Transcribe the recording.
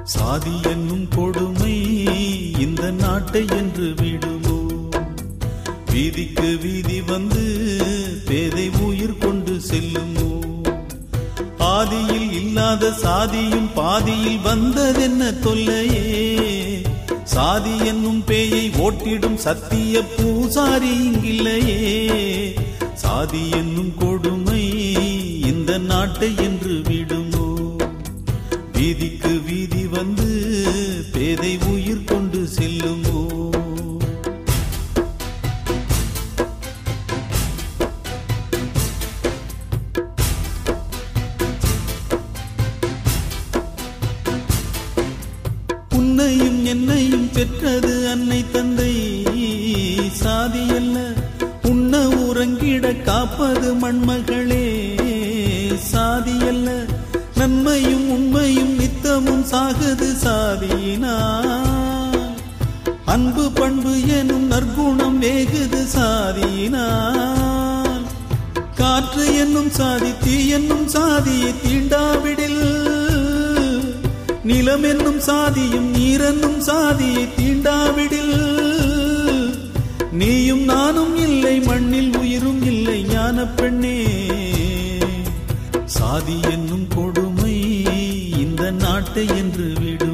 சாதி என்னும் கொடுமை இந்த நாட்டை என்று விடுமோ வீதிக்கு வீதி வந்து பேதை உயிர் கொண்டு செல்லுமோ ஆதியில் இல்லாத சாதியும் பாதியில் வந்ததென்ன தொல்லையே சாதி என்னும் பேயை ஓட்டிடும் சத்திய பூசாரி இங்கில்லையே சாதி என்னும் கொடுமை இந்த நாட்டை என்று விடுமோ வீதிக்கு வீதி வந்து பேதை உயிர் கொண்டு செல்லுமோ உன்னையும் என்னையும் பெற்றது அன்னை தந்தை சாதி அல்ல உண்ண உறங்கிட காப்பது மண்மகளே சாதி அல்ல நன்மையும் உண்மையும் நித்தமும் சாகுது சாதியினால் அன்பு பண்பு எனும் நற்குணம் வேகுது சாதியினால் காற்று என்னும் சாதி தீ என்னும் சாதியை தீண்டாவிடில் நிலம் என்னும் சாதியும் நீரென்னும் சாதியை தீண்டாவிடில் நீயும் நானும் இல்லை மண்ணில் உயிரும் இல்லை ஞான பெண்ணே சாதி என்னும் கொடுமை இந்த நாட்டை என்று விடு